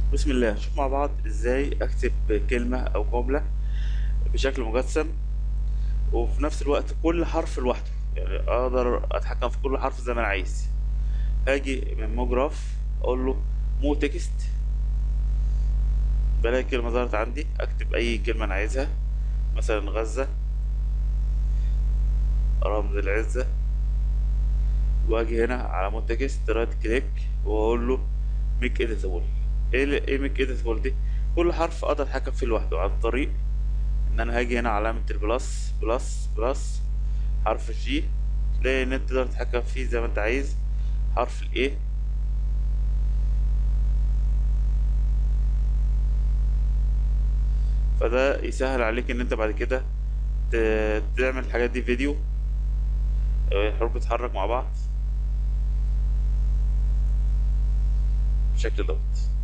بسم الله نشوف مع بعض ازاي اكتب كلمة او جملة بشكل مجسم وفي نفس الوقت كل حرف لوحده يعني اقدر اتحكم في كل حرف زي ما انا عايز هاجي من موجراف اقول له مو تكست بلاقي كلمة ظهرت عندي اكتب اي كلمة انا عايزها مثلا غزة رمز العزة واجي هنا على مو تكست رايت كليك واقول له ميك اديتابل ايه ال- ايه ميك اديتابل دي كل حرف اقدر اتحكم فيه لوحده عن طريق ان انا هاجي هنا علامة البلس بلس بلس حرف الجي تلاقي ان انت تقدر تتحكم فيه زي ما انت عايز حرف الايه فده يسهل عليك ان انت بعد كده ت- تعمل الحاجات دي فيديو آه، الحروف بتتحرك مع بعض بالشكل دوت